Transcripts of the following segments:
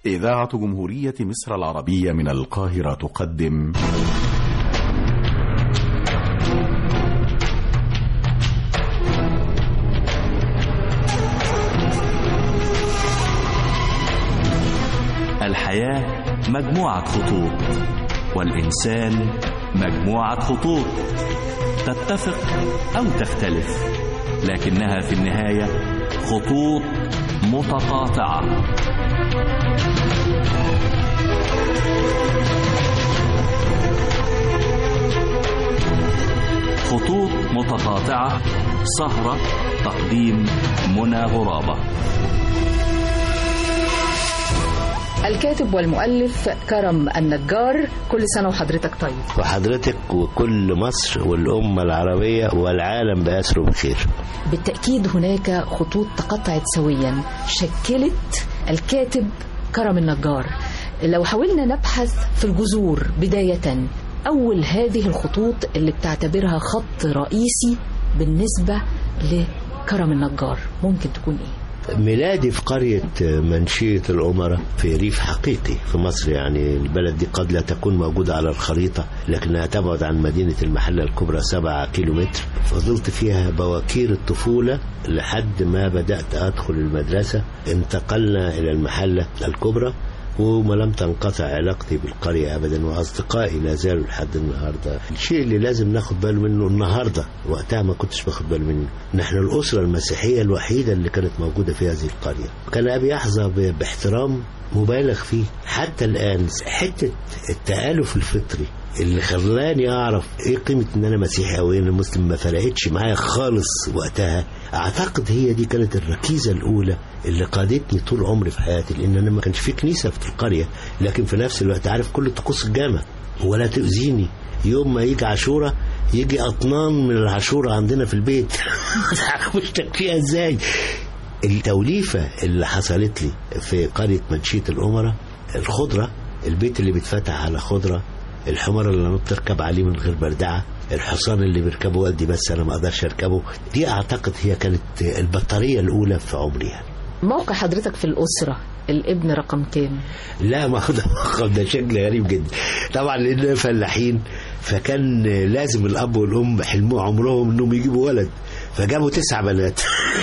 إذاعة جمهورية مصر العربية من القاهرة تقدم الحياة مجموعة خطوط والإنسان مجموعة خطوط تتفق أو تختلف لكنها في النهاية خطوط متقاطعة خطوط متقاطعة سهرة تقديم منى غرابة الكاتب والمؤلف كرم النجار كل سنة وحضرتك طيب وحضرتك وكل مصر والأمة العربية والعالم بأسره بخير بالتأكيد هناك خطوط تقطعت سويا شكلت الكاتب كرم النجار لو حاولنا نبحث في الجذور بداية أول هذه الخطوط اللي بتعتبرها خط رئيسي بالنسبة لكرم النجار ممكن تكون إيه؟ ميلادي في قرية منشية الأمراء في ريف حقيقي في مصر يعني البلد دي قد لا تكون موجودة على الخريطة لكنها تبعد عن مدينة المحلة الكبرى سبعة كيلو متر فضلت فيها بواكير الطفولة لحد ما بدأت أدخل المدرسة انتقلنا إلى المحلة الكبرى وما لم تنقطع علاقتي بالقرية أبدا وأصدقائي لا زالوا لحد النهاردة الشيء اللي لازم ناخد باله منه النهاردة وقتها ما كنتش باخد بالي منه نحن الأسرة المسيحية الوحيدة اللي كانت موجودة في هذه القرية كان أبي يحظى ب- باحترام مبالغ فيه حتى الآن حتة التآلف الفطري اللي خلاني اعرف ايه قيمه ان انا مسيحي او انا مسلم ما فرقتش معايا خالص وقتها اعتقد هي دي كانت الركيزه الاولى اللي قادتني طول عمري في حياتي لان انا ما كانش في كنيسه في القريه لكن في نفس الوقت عارف كل طقوس الجامع ولا تؤذيني يوم ما يجي عاشوره يجي اطنان من العاشوره عندنا في البيت مش فيها ازاي التوليفه اللي حصلت لي في قريه منشيه الامراء الخضره البيت اللي بيتفتح على خضره الحمار اللي انا بتركب عليه من غير بردعه الحصان اللي بيركبه والدي بس انا ما اقدرش اركبه دي اعتقد هي كانت البطاريه الاولى في عمري يعني. موقع حضرتك في الأسرة الابن رقم كام؟ لا ما هو ده ما هو ده شكل غريب جدا طبعا لاننا فلاحين فكان لازم الاب والام حلموا عمرهم انهم يجيبوا ولد فجابوا تسع بنات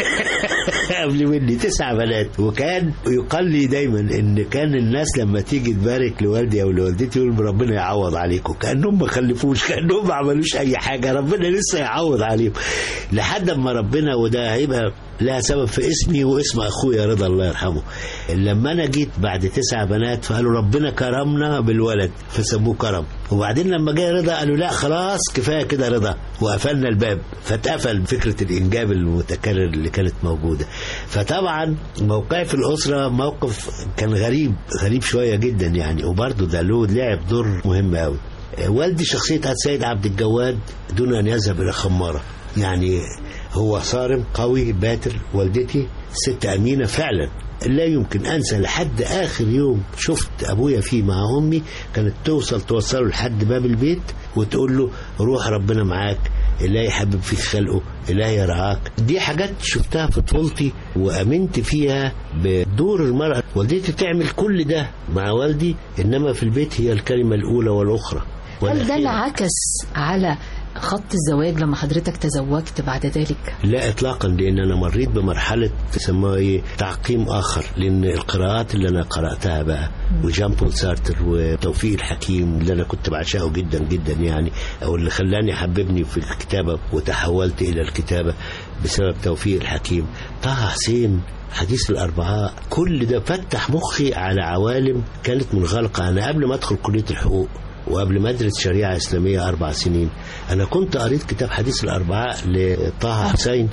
قبل مني تسع بنات وكان يقال لي دايما ان كان الناس لما تيجي تبارك لوالدي او لوالدتي يقول ربنا يعوض عليكم كانهم ما خلفوش كانهم ما عملوش اي حاجه ربنا لسه يعوض عليهم لحد ما ربنا وده هيبقى لها سبب في اسمي واسم اخويا رضا الله يرحمه لما انا جيت بعد تسع بنات فقالوا ربنا كرمنا بالولد فسموه كرم وبعدين لما جاي رضا قالوا لا خلاص كفايه كده رضا وقفلنا الباب فاتقفل فكره الانجاب المتكرر اللي كانت موجوده فطبعا موقعي في الاسره موقف كان غريب غريب شويه جدا يعني وبرضه ده له لعب دور مهم قوي والدي شخصيه السيد عبد الجواد دون ان يذهب الى خماره يعني هو صارم قوي باتر والدتي ست أمينة فعلا لا يمكن أنسى لحد آخر يوم شفت أبويا فيه مع أمي كانت توصل توصله لحد باب البيت وتقول له روح ربنا معاك إلهي يحبب فيك خلقه إلهي يرعاك دي حاجات شفتها في طفولتي وأمنت فيها بدور المرأة والدتي تعمل كل ده مع والدي إنما في البيت هي الكلمة الأولى والأخرى هل ده والأخيرة. انعكس على خط الزواج لما حضرتك تزوجت بعد ذلك؟ لا اطلاقا لان انا مريت بمرحله تسموها ايه تعقيم اخر لان القراءات اللي انا قراتها بقى وجان بول سارتر وتوفيق الحكيم اللي انا كنت بعشقه جدا جدا يعني او اللي خلاني حببني في الكتابه وتحولت الى الكتابه بسبب توفيق الحكيم طه حسين حديث الأربعاء كل ده فتح مخي على عوالم كانت منغلقة أنا قبل ما أدخل كلية الحقوق وقبل ما ادرس شريعه اسلاميه اربع سنين انا كنت قريت كتاب حديث الاربعاء لطه حسين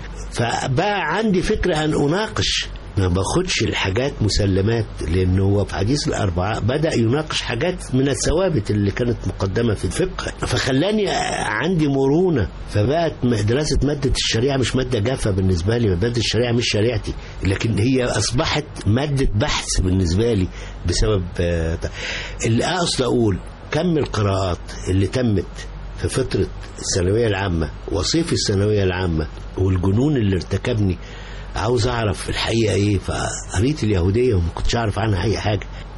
فبقى عندي فكره ان اناقش ما باخدش الحاجات مسلمات لانه هو في حديث الاربعاء بدا يناقش حاجات من الثوابت اللي كانت مقدمه في الفقه فخلاني عندي مرونه فبقت دراسه ماده الشريعه مش ماده جافه بالنسبه لي ماده الشريعه مش شريعتي لكن هي اصبحت ماده بحث بالنسبه لي بسبب آه، اللي اقصد اقول كم القراءات اللي تمت في فترة الثانوية العامة وصيف الثانوية العامة والجنون اللي ارتكبني عاوز اعرف الحقيقة ايه فقريت اليهودية وما كنتش اعرف عنها اي حاجة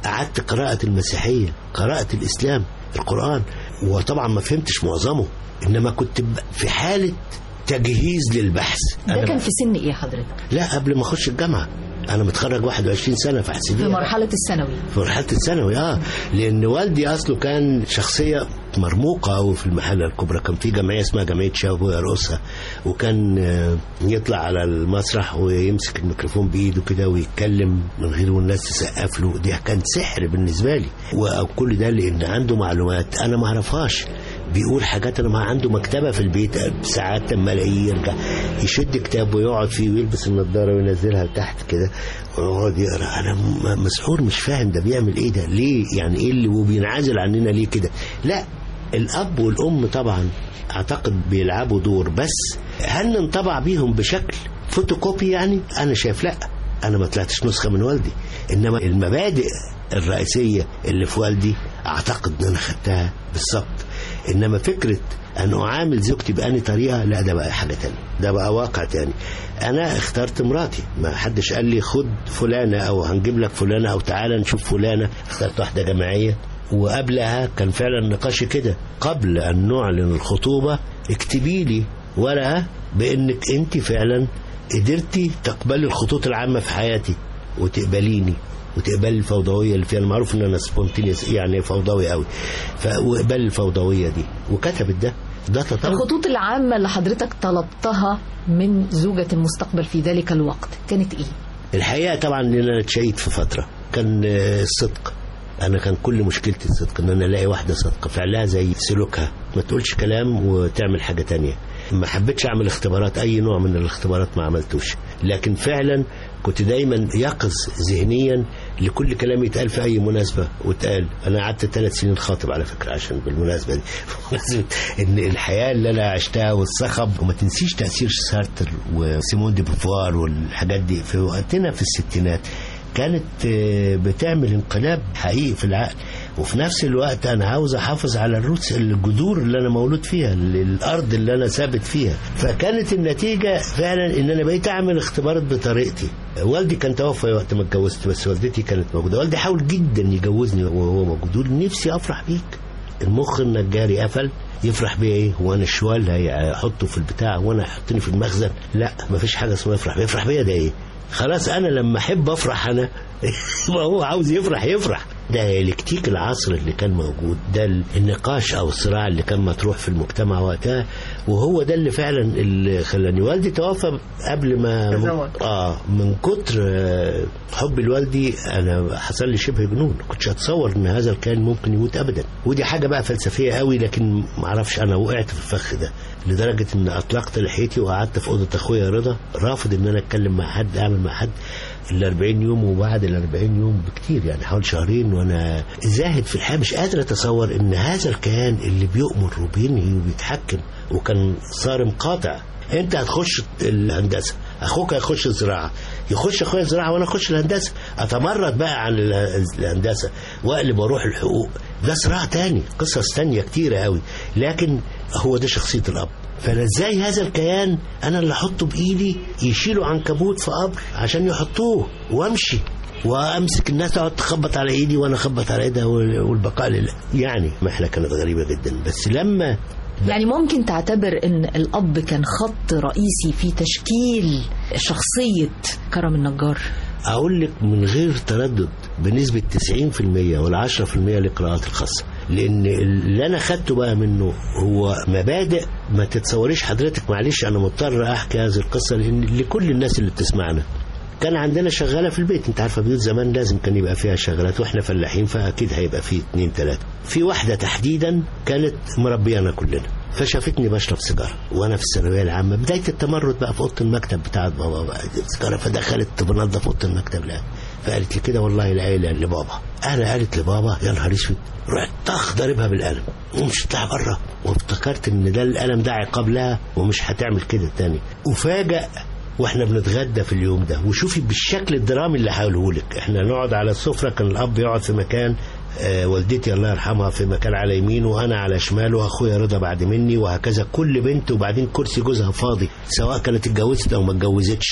قعدت قراءة المسيحية قراءة الإسلام القرآن وطبعا ما فهمتش معظمه إنما كنت ب- في حالة تجهيز للبحث ده أنا كان في سن ايه حضرتك لا قبل ما أخش الجامعة أنا متخرج 21 سنة في في حسابية مرحله الثانوي في مرحلة الثانوي اه لأن والدي أصله كان شخصية مرموقة أوي في المحلة الكبرى كان في جمعية اسمها جمعية شباب ويرقصها وكان آه، يطلع على المسرح ويمسك الميكروفون بإيده كده ويتكلم من غير والناس تسقف له دي كان سحر بالنسبة لي وكل ده لأن عنده معلومات أنا ما أعرفهاش بيقول حاجات انا ما عنده مكتبه في البيت ساعات لما الاقيه يرجع يشد كتاب ويقعد فيه ويلبس النضاره وينزلها لتحت كده ويقعد يقرا انا م- مسحور مش فاهم ده بيعمل ايه ده ليه يعني ايه اللي وبينعزل عننا ليه كده لا الاب والام طبعا اعتقد بيلعبوا دور بس هل ننطبع بيهم بشكل فوتوكوبي يعني انا شايف لا انا ما طلعتش نسخه من والدي انما المبادئ الرئيسيه اللي في والدي اعتقد ان انا خدتها بالظبط انما فكره ان اعامل زوجتي بأني طريقه لا ده بقى حاجه تانية ده بقى واقع تاني انا اخترت مراتي ما حدش قال لي خد فلانه او هنجيب لك فلانه او تعالى نشوف فلانه اخترت واحده جماعيه وقبلها كان فعلا نقاشي كده قبل ان نعلن الخطوبه اكتبي لي ورقه بانك انت فعلا قدرتي تقبلي الخطوط العامه في حياتي وتقبليني وتقبلي الفوضويه اللي فيها انا معروف ان انا سبونتينيوس يعني فوضوي قوي فاقبلي الفوضويه دي وكتبت ده ده تطور الخطوط العامه اللي حضرتك طلبتها من زوجة المستقبل في ذلك الوقت كانت ايه الحقيقه طبعا ان انا اتشيت في فتره كان آه، الصدق انا كان كل مشكلتي الصدق ان انا الاقي واحده صادقه فعلها زي سلوكها ما تقولش كلام وتعمل حاجه تانية ما حبيتش اعمل اختبارات اي نوع من الاختبارات ما عملتوش لكن فعلا كنت دايما يقظ ذهنيا لكل كلام يتقال في اي مناسبه واتقال انا قعدت ثلاث سنين خاطب على فكره عشان بالمناسبه دي بمناسبة ان الحياه اللي انا عشتها والصخب وما تنسيش تاثير سارتر وسيمون دي بوفوار والحاجات دي في وقتنا في الستينات كانت آه، بتعمل انقلاب حقيقي في العقل وفي نفس الوقت انا عاوز احافظ على الروتس الجذور اللي انا مولود فيها ال- الارض اللي انا ثابت فيها فكانت النتيجه فعلا ان انا بقيت اعمل اختبارات بطريقتي والدي كان توفى وقت ما اتجوزت بس والدتي كانت موجوده والدي حاول جدا يجوزني وهو موجود يقول نفسي افرح بيك المخ النجاري قفل يفرح بيا ايه وانا الشوال هيحطه في البتاع وانا يحطني في المخزن لا مفيش حاجه اسمها يفرح بيا يفرح بيا ده ايه خلاص انا لما احب افرح انا ما هو عاوز يفرح يفرح ده الكتيك العصر اللي كان موجود ده النقاش او الصراع اللي كان مطروح في المجتمع وقتها وهو ده اللي فعلا اللي خلاني والدي توفى قبل ما تزوج. اه من كتر آه، حب لوالدي انا حصل لي شبه جنون كنتش اتصور ان هذا الكائن ممكن يموت ابدا ودي حاجه بقى فلسفيه قوي لكن ما اعرفش انا وقعت في الفخ ده لدرجه ان اطلقت لحيتي وقعدت في اوضه اخويا رضا رافض ان انا اتكلم مع حد اعمل مع حد ال 40 يوم وبعد ال 40 يوم بكتير يعني حوالي شهرين وانا زاهد في الحياه مش قادر اتصور ان هذا الكيان اللي بيؤمر وبينهي وبيتحكم وكان صارم قاطع انت هتخش الهندسه اخوك هيخش الزراعه يخش اخويا الزراعه وانا اخش الهندسه اتمرد بقى عن ال- الهندسه واقلب واروح الحقوق ده صراع تاني قصص تانية كتيره قوي لكن هو ده شخصيه الاب فانا ازاي هذا الكيان انا اللي احطه بايدي يشيلوا عنكبوت في قبر عشان يحطوه وامشي وامسك الناس تقعد تخبط على ايدي وانا اخبط على ايدها وال- والبقاء لله يعني محله كانت غريبه جدا بس لما يعني ممكن تعتبر ان الاب كان خط رئيسي في تشكيل شخصيه كرم النجار اقول لك من غير تردد بنسبه 90% ولا 10% للقراءات الخاصه لان اللي انا خدته بقى منه هو مبادئ ما تتصوريش حضرتك معلش انا مضطر احكي هذه القصه لان لكل الناس اللي بتسمعنا كان عندنا شغاله في البيت انت عارفه بيوت زمان لازم كان يبقى فيها شغالات واحنا فلاحين فاكيد هيبقى فيه اتنين تلاته في واحده تحديدا كانت مربيانا كلنا فشافتني بشرب سيجاره وانا في الثانويه العامه بدايه التمرد بقى في اوضه المكتب بتاعت بابا بقى سيجاره فدخلت بنظف اوضه المكتب لا فقالت لي كده والله العيله لبابا انا قالت لبابا يا نهار اسود رحت طخ ضاربها بالقلم ومش طلع بره وافتكرت ان ده القلم ده عقاب لها ومش هتعمل كده تاني وفاجأ واحنا بنتغدى في اليوم ده وشوفي بالشكل الدرامي اللي هقوله لك احنا نقعد على السفره كان الاب يقعد في مكان آه والدتي الله يرحمها في مكان على يمينه وانا على شماله واخويا رضا بعد مني وهكذا كل بنت وبعدين كرسي جوزها فاضي سواء كانت اتجوزت او ما اتجوزتش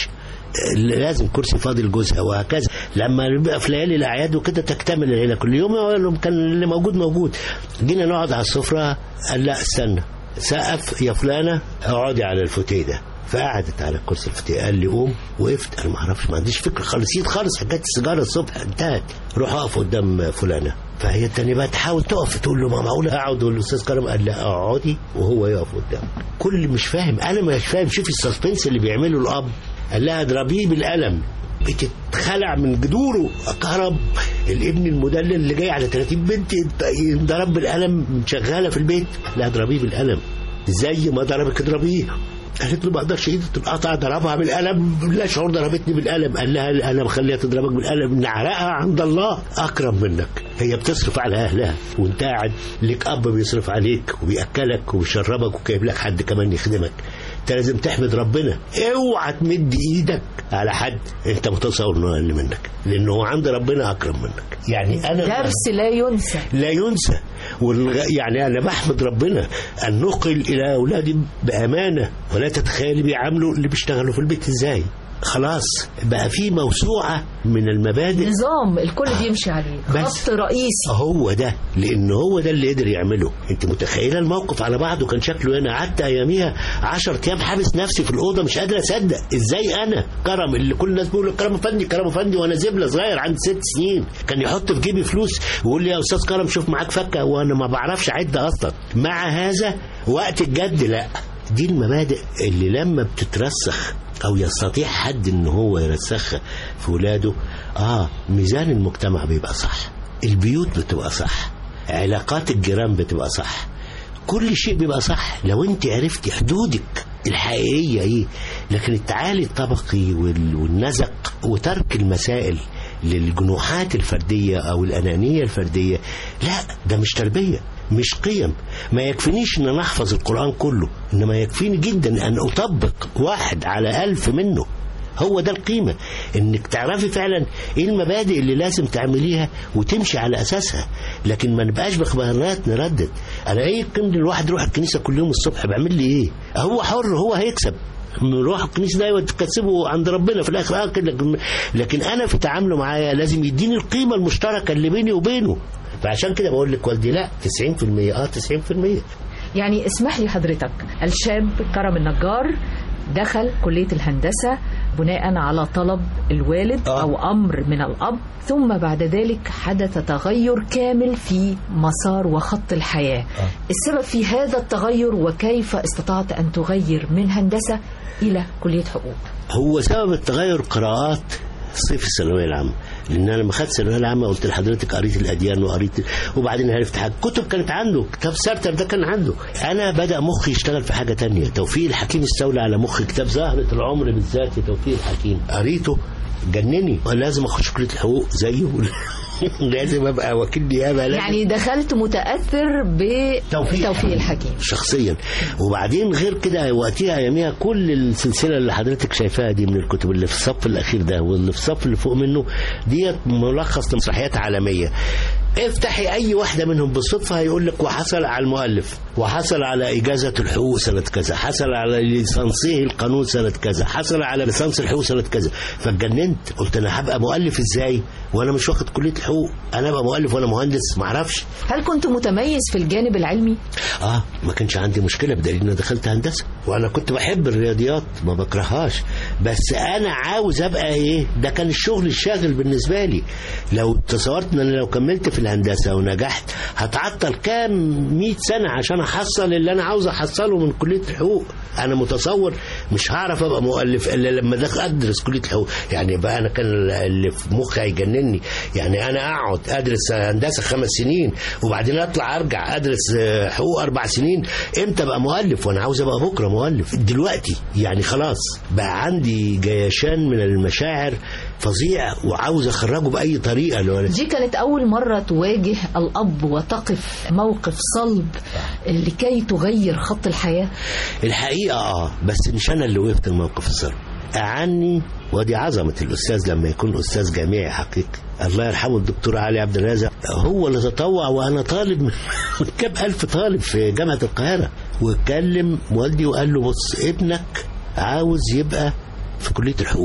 لازم كرسي فاضي لجوزها وهكذا لما بيبقى في ليالي الاعياد وكده تكتمل العيله كل يوم يقول لهم كان اللي موجود موجود جينا نقعد على السفره قال لا استنى سقف يا فلانه اقعدي على الفوتيه ده فقعدت على الكرسي الفتيه قال لي قوم وقفت انا ما اعرفش ما عنديش فكره خالص نسيت خالص حكايه السيجاره الصبح انتهت روح اقف قدام فلانه فهي التانية بقى تحاول تقف تقول له ما معقول اقعد والاستاذ كرم قال لا اقعدي وهو يقف قدام كل مش فاهم انا مش فاهم شوفي السسبنس اللي بيعمله الاب قال لها اضربيه بالقلم بتتخلع من جذوره كهرب الابن المدلل اللي جاي على 30 بنت ضرب بالقلم شغاله في البيت لا اضربيه بالقلم زي ما ضربك اضربيه قالت له ما اقدرش ايدي تتقطع ضربها بالقلم لا شعور ضربتني بالقلم قال لها انا بخليها تضربك بالقلم نعرقها عند الله اكرم منك هي بتصرف على اهلها وانت قاعد ليك اب بيصرف عليك وبياكلك وبيشربك وجايب لك حد كمان يخدمك انت لازم تحمد ربنا اوعى تمد ايدك على حد انت متصور انه اقل منك لانه هو عند ربنا اكرم منك يعني انا درس لا ينسى لا ينسى والغ... يعني انا بحمد ربنا ان نقل الى اولادي بامانه ولا تتخيلي بيعاملوا اللي بيشتغلوا في البيت ازاي خلاص بقى في موسوعه من المبادئ نظام الكل بيمشي عليه بس. خط رئيسي هو ده لان هو ده اللي قدر يعمله انت متخيله الموقف على بعضه كان شكله انا قعدت اياميها 10 ايام حابس نفسي في الاوضه مش قادر اصدق ازاي انا كرم اللي كل الناس بيقولوا كرم افندي كرم افندي وانا زبله صغير عندي ست سنين كان يحط في جيبي فلوس ويقول لي يا استاذ كرم شوف معاك فكه وانا ما بعرفش اعد اصلا مع هذا وقت الجد لا دي المبادئ اللي لما بتترسخ او يستطيع حد ان هو يرسخها في ولاده اه ميزان المجتمع بيبقى صح البيوت بتبقى صح علاقات الجيران بتبقى صح كل شيء بيبقى صح لو انت عرفتي حدودك الحقيقية ايه لكن التعالي الطبقي وال- والنزق وترك المسائل للجنوحات الفردية او الانانية الفردية لا ده مش تربية مش قيم ما يكفينيش ان انا احفظ القرآن كله انما يكفيني جدا ان اطبق واحد على الف منه هو ده القيمة انك تعرفي فعلا ايه المبادئ اللي لازم تعمليها وتمشي على اساسها لكن ما نبقاش بخبرات نردد انا ايه قيمة الواحد يروح الكنيسة كل يوم الصبح بعمل لي ايه هو حر هو هيكسب نروح الكنيسة ده وتكسبه عند ربنا في الاخر آه كده. لكن, لكن انا في تعامله معايا لازم يديني القيمة المشتركة اللي بيني وبينه فعشان كده بقول لك والدي لا 90% اه 90% يعني اسمح لي حضرتك الشاب كرم النجار دخل كلية الهندسة بناء على طلب الوالد آه. أو أمر من الأب ثم بعد ذلك حدث تغير كامل في مسار وخط الحياة السبب في هذا التغير وكيف استطعت أن تغير من هندسة إلى كلية حقوق هو سبب التغير قراءات صيف الثانويه العامه لان انا لما خدت الثانويه العامه قلت لحضرتك قريت الاديان وقريت وبعدين عرفت حاجه كتب كانت عنده كتاب سارتر ده كان عنده انا بدا مخي يشتغل في حاجه تانية توفيق الحكيم استولى على مخي كتاب زهره العمر بالذات لتوفيق الحكيم قريته جنني لازم اخش كليه الحقوق زيه لازم ابقى وكيل نيابه لازم يعني دخلت متأثر توفيق. بتوفيق الحكيم شخصيا وبعدين غير كده وقتها اياميها كل السلسله اللي حضرتك شايفاها دي من الكتب اللي في الصف الاخير ده واللي في الصف اللي فوق منه ديت ملخص لمسرحيات عالميه افتحي اي واحده منهم بالصدفه هيقول لك وحصل على المؤلف وحصل على اجازه الحقوق سنه كذا حصل على ليسانسيه القانون سنه كذا حصل على ليسانس الحقوق سنه كذا فاتجننت قلت انا هبقى مؤلف ازاي وانا مش واخد كليه الحقوق انا ابقى مؤلف وانا مهندس معرفش هل كنت متميز في الجانب العلمي؟ اه ما كانش عندي مشكله بدليل ان أنا دخلت هندسه وانا كنت بحب الرياضيات ما بكرهاش بس انا عاوز ابقى ايه ده كان الشغل الشاغل بالنسبه لي لو تصورت ان انا لو كملت في الهندسه ونجحت هتعطل كام 100 سنه عشان احصل اللي انا عاوز احصله من كليه الحقوق انا متصور مش هعرف ابقى مؤلف الا لما دخل ادرس كليه الحقوق يعني بقى انا كان اللي في مخي هيجنني يعني انا اقعد ادرس هندسه خمس سنين وبعدين اطلع ارجع ادرس آه، حقوق اربع سنين امتى ابقى مؤلف وانا عاوز ابقى بكره مؤلف دلوقتي يعني خلاص بقى عندي جيشان من المشاعر فظيع وعاوز اخرجه باي طريقه لو أنا- دي كانت أول مرة تواجه الأب وتقف موقف صلب لكي تغير خط الحياة الحقيقه اه بس مش انا اللي وقفت الموقف الصعب اعني ودي عظمه الاستاذ لما يكون استاذ جامعي حقيقي الله يرحمه الدكتور علي عبد الرازق هو اللي تطوع وانا طالب من من كام الف طالب في جامعه القاهره واتكلم والدي وقال له بص ابنك عاوز يبقى في كليه الحقوق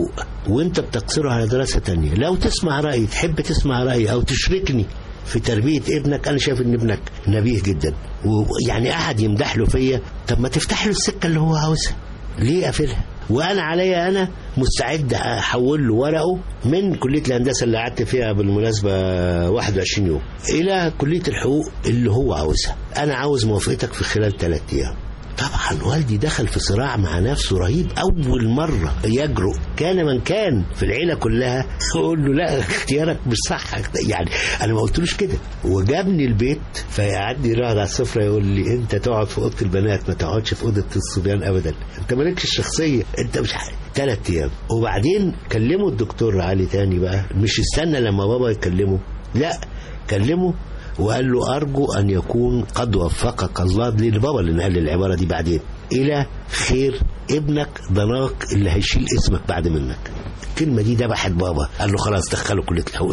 وانت بتقصره على دراسة تانية لو تسمع رأيي تحب تسمع رأيي او تشركني في تربية ابنك أنا شايف إن ابنك نبيه جدا ويعني أحد يمدح له فيا طب ما تفتح له السكة اللي هو عاوزها ليه قافلها وانا عليا انا مستعد احول له ورقه من كليه الهندسه اللي قعدت فيها بالمناسبه 21 يوم الى كليه الحقوق اللي هو عاوزها انا عاوز موافقتك في خلال ثلاث ايام طبعا والدي دخل في صراع مع نفسه رهيب اول مره يجرؤ كان من كان في العيله كلها اقول له لا اختيارك مش صح يعني انا ما قلتلوش كده وجابني البيت فيقعدني يقعد على السفره يقول لي انت تقعد في اوضه البنات ما تقعدش في اوضه الصبيان ابدا انت مالكش الشخصيه انت مش عارف ثلاث ايام وبعدين كلموا الدكتور علي تاني بقى مش استنى لما بابا يكلمه لا كلمه وقال له أرجو أن يكون قد وفقك الله دي لبابا اللي قال لي العبارة دي بعدين إلى خير ابنك ضناك اللي هيشيل اسمك بعد منك الكلمة دي ذبحت بابا قال له خلاص دخله كلية الحقوق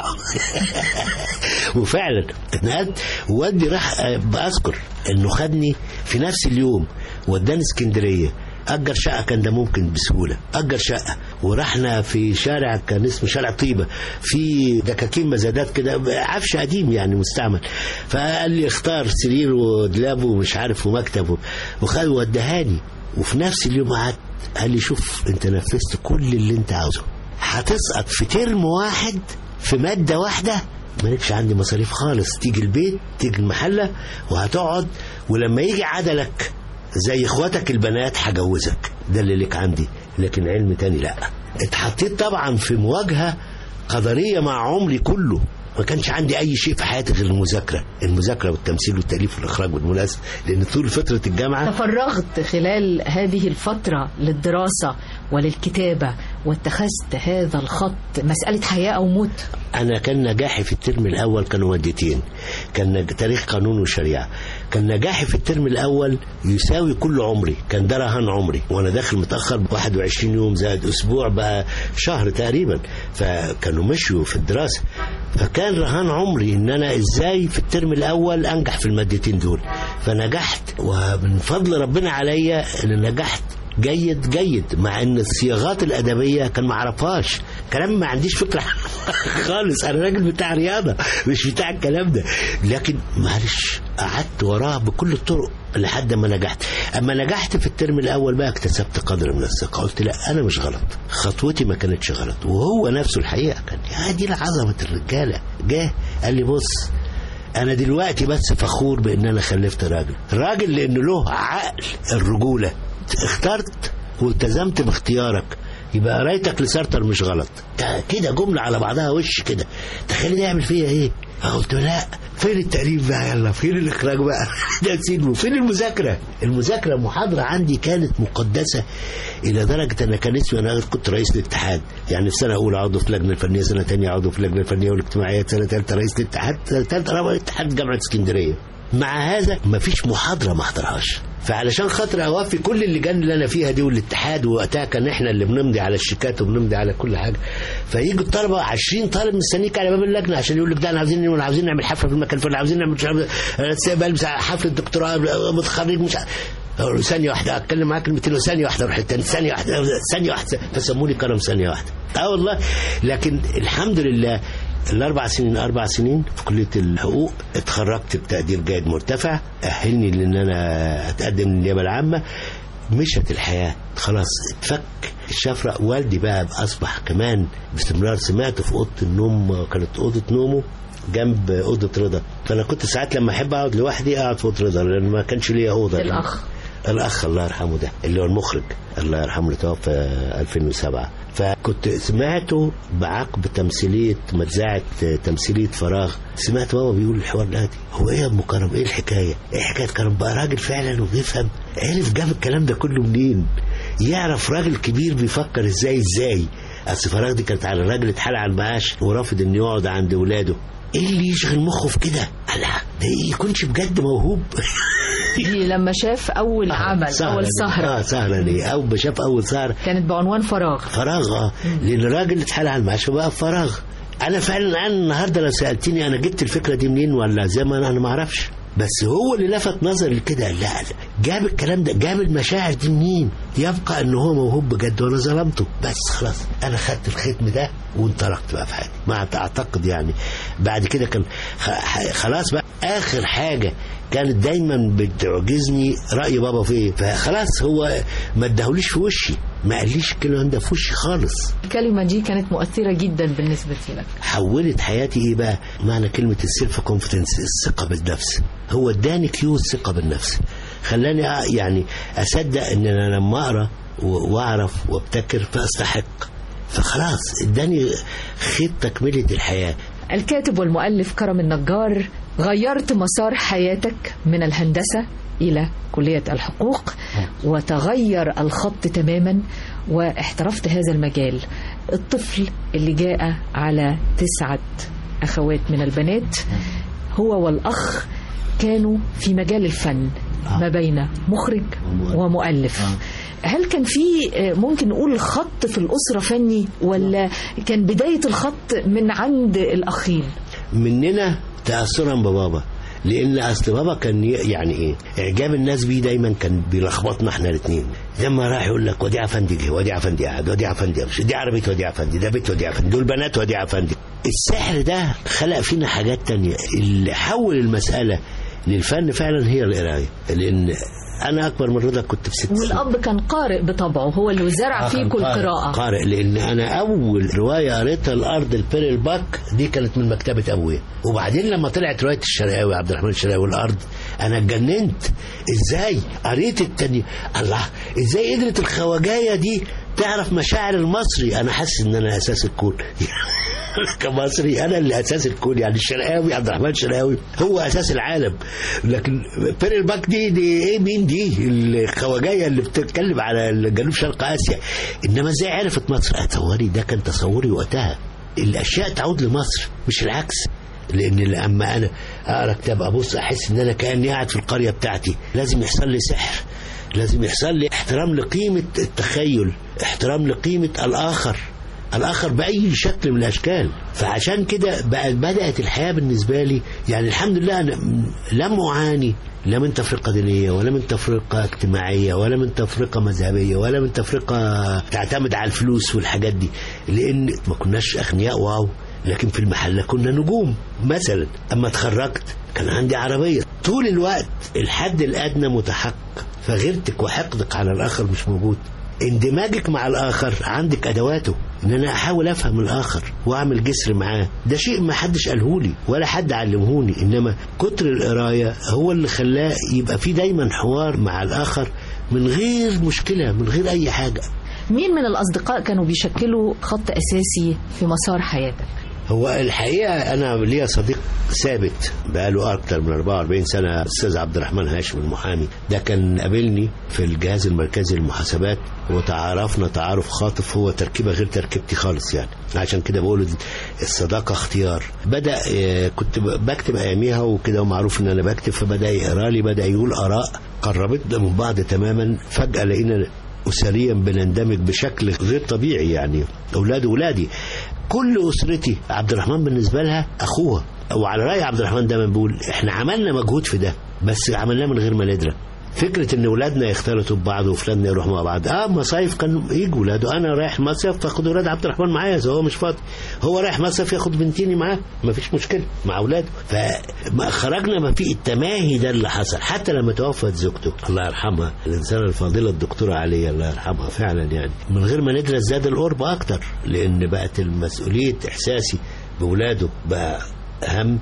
وفعلا اتنقلت ووالدي راح بأذكر انه خدني في نفس اليوم وداني اسكندرية أجر شقة كان ده ممكن بسهولة أجر شقة ورحنا في شارع كان اسمه شارع طيبة في دكاكين مزادات كده عفش قديم يعني مستعمل فقال لي اختار سرير ودلاب ومش عارف ومكتب وخد ودهاني وفي نفس اليوم قعدت قال لي شوف انت نفذت كل اللي انت عاوزه هتسقط في ترم واحد في مادة واحدة مالكش عندي مصاريف خالص تيجي البيت تيجي المحلة وهتقعد ولما يجي عدلك زي اخواتك البنات هجوزك ده اللي لك عندي لكن علم تاني لا اتحطيت طبعا في مواجهة قدرية مع عمري كله ما كانش عندي اي شيء في حياتي غير المذاكره المذاكره والتمثيل والتاليف والاخراج بالمناسبه لان طول فتره الجامعه تفرغت خلال هذه الفترة للدراسة وللكتابة واتخذت هذا الخط مسألة حياة أو موت انا كان نجاحي في الترم الاول كانوا مادتين كان نج... تاريخ قانون وشريعه كان نجاحي في الترم الاول يساوي كل عمري كان ده رهان عمري وانا داخل متاخر ب 21 يوم زائد اسبوع بقى شهر تقريبا فكانوا مشوا في الدراسه فكان رهان عمري ان انا ازاي في الترم الاول انجح في المادتين دول فنجحت ومن فضل ربنا عليا ان نجحت جيد جيد مع ان الصياغات الادبيه كان ما اعرفهاش كلام ما عنديش فكره خالص انا راجل بتاع رياضه مش بتاع الكلام ده لكن معلش قعدت وراه بكل الطرق لحد ما نجحت اما نجحت في الترم الاول بقى اكتسبت قدر من الثقه قلت لا انا مش غلط خطوتي ما كانتش غلط وهو نفسه الحقيقه كان يا دي عظمه الرجاله جه قال لي بص انا دلوقتي بس فخور بان انا خلفت راجل راجل لانه له عقل الرجوله اخترت والتزمت باختيارك يبقى قرايتك لسارتر مش غلط كده جملة على بعضها وش كده تخيل ده يعمل فيا ايه قلت له لا فين التأليف بقى يلا فين الإخراج بقى ده سيبه فين المذاكرة المذاكرة محاضرة عندي كانت مقدسة إلى درجة أنا كان اسمي أنا كنت رئيس الاتحاد يعني في سنة أولى عضو في اللجنة الفنية سنة ثانية عضو في اللجنة الفنية والاجتماعية سنة ثالثة رئيس الاتحاد سنة ثالثة رابعة اتحاد جامعة اسكندرية مع هذا مفيش محاضرة ما احضرهاش فعلشان خاطر اوفي كل اللجان اللي انا فيها دي والاتحاد ووقتها كان احنا اللي بنمضي على الشيكات وبنمضي على كل حاجه فيجوا الطلبه 20 طالب مستنيك على باب اللجنه عشان يقول لك ده انا عاوزين ولا عاوزين نعمل حفله في المكان الفلاني عاوزين نعمل مش عارف بلبس حفله دكتوراه متخرج مش عارف أقول له ثانية واحدة أتكلم معاك كلمتين ثانية واحدة أروح التاني ثانية واحدة ثانية واحدة فسموني كرم ثانية واحدة أه والله لكن الحمد لله الأربع سنين أربع سنين في كلية الحقوق اتخرجت بتقدير جيد مرتفع أهلني لأن أنا أتقدم للنيابة العامة مشت الحياة خلاص اتفك الشفرة والدي بقى أصبح كمان باستمرار سمعته في أوضة النوم كانت أوضة نومه جنب أوضة رضا فأنا كنت ساعات لما أحب أقعد لوحدي أقعد في أوضة رضا لأن ما كانش ليا أوضة الأخ الأخ الله يرحمه ده اللي هو المخرج الله يرحمه اللي توفى 2007 فكنت سمعته بعقب تمثيلية مذاعة تمثيلية فراغ سمعت بابا بيقول الحوار ده هو ايه يا ام كرم ايه الحكاية ايه حكاية كرم بقى راجل فعلا وبيفهم عرف جاب الكلام ده كله منين يعرف راجل كبير بيفكر ازاي ازاي اصل فراغ دي كانت على راجل اتحال على المعاش ورافض انه يقعد عند ولاده ايه اللي يشغل مخه في كده؟ لا ده يكونش بجد موهوب دي لما شاف أول عمل أول سهرة اه سهرة ليه أول شاف أول سهرة كانت بعنوان فراغ فراغ اه لأن الراجل اتحال على المعاش فبقى فراغ أنا فعلا أنا النهاردة لو سألتني أنا جبت الفكرة دي منين ولا زي ما أنا أنا ما أعرفش بس هو اللي لفت نظري كده لا لا جاب الكلام ده جاب المشاعر دي منين يبقى ان هو موهوب بجد وانا ظلمته بس خلاص انا خدت الختم ده وانطلقت بقى في حياتي ما اعتقد يعني بعد كده كان خ- خلاص بقى اخر حاجه كانت دايما بتعجزني راي بابا فيه فخلاص هو ما اداهوليش في وشي ما قاليش الكلام ده في وشي خالص الكلمة دي كانت مؤثرة جدا بالنسبة لك حولت حياتي ايه بقى معنى كلمه السيلف كونفيدنس الثقه بالنفس هو اداني كيو الثقه بالنفس خلاني أ- يعني اصدق ان انا لما اقرا و- واعرف وابتكر فاستحق فخلاص اداني خيط تكمله الحياه الكاتب والمؤلف كرم النجار غيرت مسار حياتك من الهندسة إلى كلية الحقوق وتغير الخط تماما واحترفت هذا المجال الطفل اللي جاء على تسعة أخوات من البنات هو والأخ كانوا في مجال الفن ما بين مخرج ومؤلف هل كان في آه، ممكن نقول خط في الأسرة فني ولا كان بداية الخط من عند الأخين مننا تاثرا ببابا لان اصل بابا كان ي- يعني ايه اعجاب الناس بيه دايما كان بيلخبطنا احنا الاثنين لما راح يقول لك وديع افندي جه وديع افندي قاعد وديع افندي يمشي دي عربيه وديع افندي ده بيت وديع افندي دول بنات وديع افندي السحر ده خلق فينا حاجات تانية اللي حول المساله للفن فعلا هي القرايه لان انا اكبر من رضا كنت في ست سنين والأب كان قارئ بطبعه هو اللي زرع فيكم القراءة قارئ لان انا اول روايه قريتها الارض البير الباك دي كانت من مكتبه ابويا وبعدين لما طلعت روايه الشرقاوي عبد الرحمن الشرقاوي الارض انا اتجننت ازاي قريت التاني الله ازاي قدرت الخواجايه دي تعرف مشاعر المصري انا حاسس ان انا اساس الكون كمصري انا اللي اساس الكون يعني الشرقاوي عبد الرحمن الشرقاوي هو اساس العالم لكن بير الباك دي دي ايه مين دي الخواجايه اللي بتتكلم على جنوب شرق اسيا انما ازاي عرفت مصر اتصوري ده كان تصوري وقتها الاشياء تعود لمصر مش العكس لان لما انا اقرا كتاب ابص احس ان انا كاني قاعد في القريه بتاعتي لازم يحصل لي سحر لازم يحصل لي احترام لقيمه التخيل احترام لقيمه الاخر الاخر باي شكل من الاشكال فعشان كده بقى بدات الحياه بالنسبه لي يعني الحمد لله انا م- لم اعاني لا من تفرقه دينيه ولا من تفرقه اجتماعيه ولا من تفرقه مذهبيه ولا من تفرقه تعتمد على الفلوس والحاجات دي لان ما كناش اغنياء واو لكن في المحله كنا نجوم مثلا اما اتخرجت كان عندي عربيه طول الوقت الحد الادنى متحقق فغيرتك وحقدك على الاخر مش موجود اندماجك مع الاخر عندك ادواته ان انا احاول افهم الاخر واعمل جسر معاه ده شيء ما حدش قالهولي ولا حد علمهوني انما كتر القرايه هو اللي خلاه يبقى في دايما حوار مع الاخر من غير مشكله من غير اي حاجه مين من الأصدقاء كانوا بيشكلوا خط أساسي في مسار حياتك هو الحقيقه انا ليا صديق ثابت بقاله اكتر من 44 سنه الاستاذ عبد الرحمن هاشم المحامي ده كان قابلني في الجهاز المركزي للمحاسبات وتعارفنا تعارف خاطف هو تركيبه غير تركيبتي خالص يعني عشان كده بقول الصداقه اختيار بدا آه، كنت بكتب اياميها وكده ومعروف ان انا بكتب فبدا يقرا لي بدا يقول اراء قربتنا من بعض تماما فجاه لقينا اسريا بنندمج بشكل غير طبيعي يعني اولاد ولادي كل اسرتي عبد الرحمن بالنسبه لها اخوها وعلى راي عبد الرحمن دايما بيقول احنا عملنا مجهود في ده بس عملناه من غير ما ندرك فكره ان ولادنا يختلطوا ببعض وفلاننا يروحوا مع بعض اه مصايف كان يجوا ولاده انا رايح مصيف فاخد ولاد عبد الرحمن معايا إذا هو مش فاضي هو رايح مصيف ياخد بنتيني معاه ما فيش مشكله مع اولاده فما خرجنا ما في التماهي ده اللي حصل حتى لما توفت زوجته الله يرحمها الانسانه الفاضله الدكتوره عليا الله يرحمها فعلا يعني من غير ما ندرس زاد القرب اكتر لان بقت المسؤوليه احساسي بولاده بقى اهم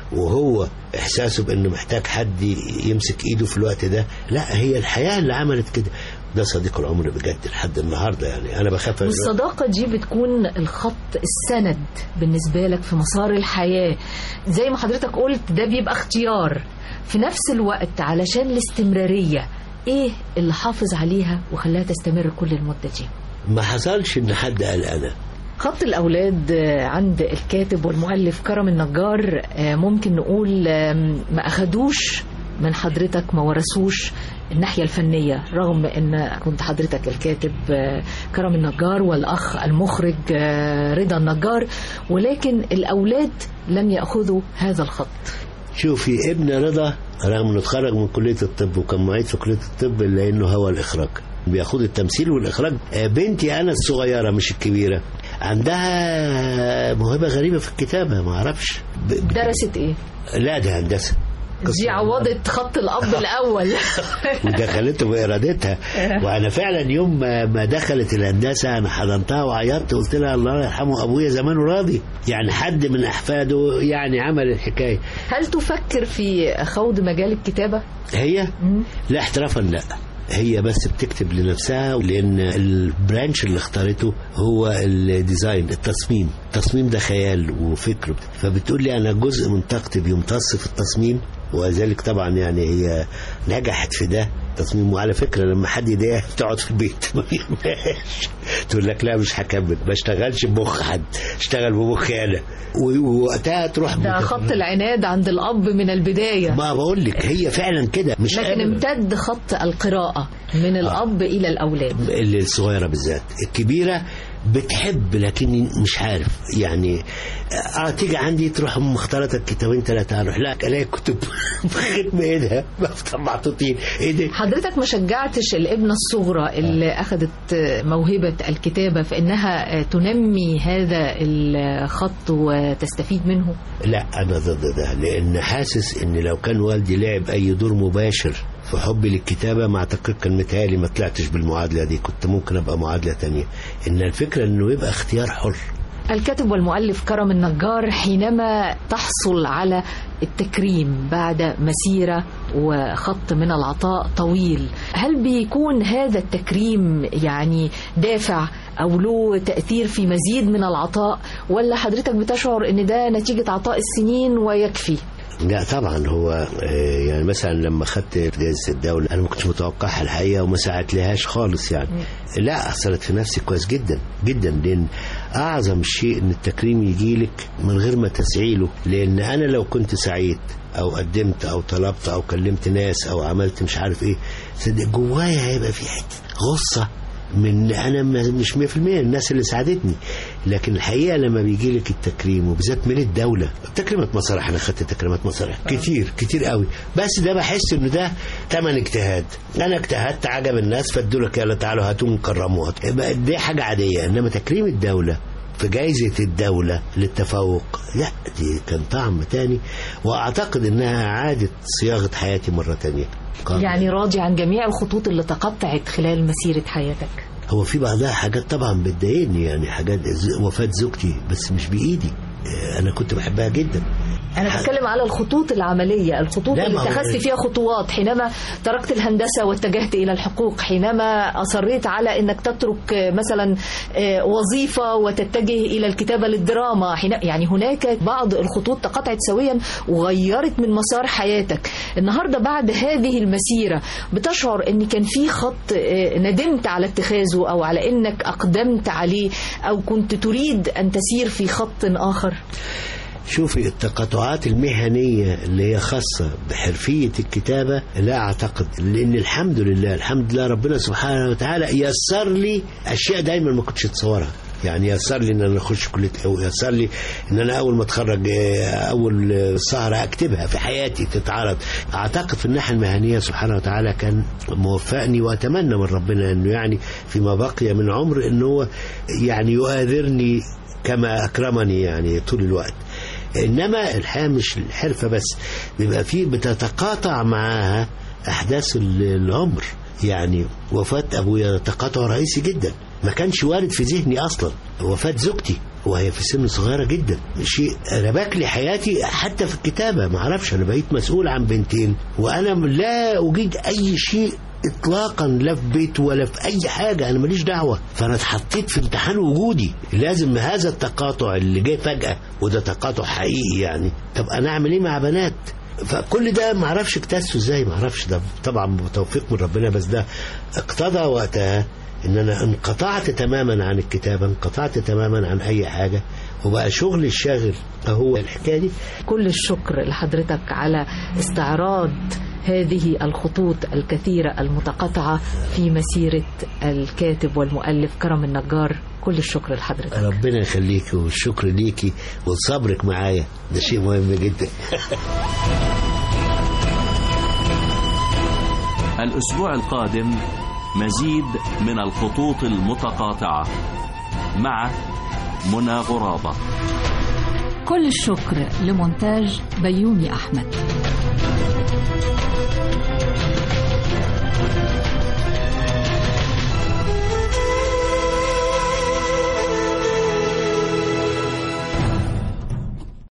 وهو احساسه بانه محتاج حد يمسك ايده في الوقت ده لا هي الحياه اللي عملت كده ده صديق العمر بجد لحد النهارده يعني انا بخاف والصداقة دي بتكون الخط السند بالنسبة لك في مسار الحياة زي ما حضرتك قلت ده بيبقى اختيار في نفس الوقت علشان الاستمرارية ايه اللي حافظ عليها وخلاها تستمر كل المدة دي ما حصلش ان حد قال انا خط الأولاد آه، عند الكاتب والمؤلف كرم النجار آه، ممكن نقول آم، ما أخدوش من حضرتك ما ورثوش الناحية الفنية رغم أن كنت حضرتك الكاتب آه، كرم النجار والأخ المخرج آه، رضا النجار ولكن الأولاد لم يأخذوا هذا الخط شوفي ابن رضا رغم انه اتخرج من كليه الطب وكان معيد في كليه الطب الا انه هو الاخراج بياخد التمثيل والاخراج آه، بنتي انا الصغيره مش الكبيره عندها موهبه غريبه في الكتابه ما اعرفش ب- ب- درست ايه لا ده هندسه دي عوضت خط الاب الاول ودخلته بارادتها وانا فعلا يوم ما ما دخلت الهندسه انا حضنتها وعيطت قلت لها الله يرحمه ابويا زمانه راضي يعني حد من احفاده يعني عمل الحكايه هل تفكر في خوض مجال الكتابه هي لا احترافا لا هي بس بتكتب لنفسها لان البرانش اللي اختارته هو الديزاين التصميم التصميم ده خيال وفكر فبتقول لي انا جزء من طاقتي بيمتص في التصميم وذلك طبعا يعني هي نجحت في ده تصميم وعلى فكره لما حد يضايقها تقعد في البيت ما بيهمهاش تقول لك لا مش هكمل ما اشتغلش بمخ حد اشتغل بمخي انا و- ووقتها تروح ده مت- خط العناد عند الاب من البدايه ما بقول لك هي فعلا كده مش لكن قادر. امتد خط القراءه من الاب الى الاولاد اللي الصغيره بالذات الكبيره بتحب لكن مش عارف يعني اه تيجي عندي تروح مختلطه كتابين ثلاثه اروح لا الاقي كتب ختم ايدها مفتوح محطوطين ايه ده حضرتك ما شجعتش الابنة الصغرى اللي أخذت موهبة الكتابة في أنها تنمي هذا الخط وتستفيد منه لا انا ضد ده لان حاسس ان لو كان والدي لعب اي دور مباشر في حبي للكتابة مع اعتقد كان متهيألي ما طلعتش بالمعادلة دي كنت ممكن ابقى معادلة تانية ان الفكرة انه يبقى اختيار حر الكاتب والمؤلف كرم النجار حينما تحصل على التكريم بعد مسيرة وخط من العطاء طويل هل بيكون هذا التكريم يعني دافع أو له تأثير في مزيد من العطاء ولا حضرتك بتشعر أن ده نتيجة عطاء السنين ويكفي لا طبعا هو آه، يعني مثلا لما خدت جائزة الدولة أنا ما كنتش متوقعها الحقيقة وما ساعدت لهاش خالص يعني لا أثرت في نفسي كويس جدا جدا لأن أعظم شيء إن التكريم يجيلك من غير ما تسعي له لأن أنا لو كنت سعيت أو قدمت أو طلبت أو كلمت ناس أو عملت مش عارف إيه صدق جوايا هيبقى في حتة غصة من انا ما- مش 100% الناس اللي ساعدتني لكن الحقيقه لما بيجي لك التكريم وبالذات من الدوله تكريمات مسارح انا خدت تكريمات مسارح كتير كتير قوي بس ده بحس انه ده تمن اجتهاد انا اجتهدت عجب الناس فادوا لك يلا تعالوا هاتوا نكرموا يبقى دي حاجه عاديه انما تكريم الدوله في جائزة الدولة للتفوق لا دي كان طعم تاني وأعتقد إنها عادت صياغة حياتي مرة تانية يعني راضي عن جميع الخطوط اللي تقطعت خلال مسيرة حياتك هو في بعضها حاجات طبعا بتضايقني يعني حاجات ز- وفاة زوجتي بس مش بإيدي آه، أنا كنت بحبها جدا أنا بتكلم على الخطوط العملية الخطوط لا، اللي ما هو- اتخذت فيها خطوات حينما تركت الهندسة واتجهت إلى الحقوق حينما أصريت على أنك تترك آه، مثلا آه، وظيفة وتتجه إلى الكتابة للدراما حين يعني هناك بعض الخطوط تقطعت سويا وغيرت من مسار حياتك النهاردة بعد هذه المسيرة بتشعر أن كان في خط آه، ندمت على اتخاذه أو على أنك أقدمت عليه أو كنت تريد أن تسير في خط آخر شوفي التقاطعات المهنية اللي هي خاصة بحرفية الكتابة لا أعتقد لأن الحمد لله الحمد لله ربنا سبحانه وتعالى يسر لي أشياء دايما ما كنتش أتصورها يعني يسر لي ان انا اخش كليه او يسر لي ان انا اول ما اتخرج آه، اول آه، سهره اكتبها في حياتي تتعرض اعتقد في الناحيه المهنيه سبحانه وتعالى كان موفقني واتمنى من ربنا انه يعني فيما بقي من عمر انه هو يعني يؤاذرني كما اكرمني يعني طول الوقت انما الحياه مش الحرفه بس بيبقى فيه بتتقاطع معاها احداث ال- العمر يعني وفاه ابويا تقاطع رئيسي جدا ما كانش وارد في ذهني اصلا وفاه زوجتي وهي في سن صغيره جدا شيء ربك لي حياتي حتى في الكتابه ما اعرفش انا بقيت مسؤول عن بنتين وانا لا اجيد اي شيء اطلاقا لا في بيت ولا في اي حاجه انا ماليش دعوه فانا اتحطيت في امتحان وجودي لازم هذا التقاطع اللي جاي فجاه وده تقاطع حقيقي يعني طب انا اعمل ايه مع بنات فكل ده ما اعرفش اكتسبه ازاي ما اعرفش ده طبعا بتوفيق من ربنا بس ده اقتضى وقتها ان انا انقطعت تماما عن الكتابه انقطعت تماما عن اي حاجه وبقى شغلي الشاغل هو الحكايه دي كل الشكر لحضرتك على استعراض هذه الخطوط الكثيرة المتقاطعة في مسيرة الكاتب والمؤلف كرم النجار كل الشكر لحضرتك ربنا يخليكي والشكر ليكي وصبرك معايا ده شيء مهم جدا الأسبوع القادم مزيد من الخطوط المتقاطعة مع منى غرابة كل الشكر لمونتاج بيومي أحمد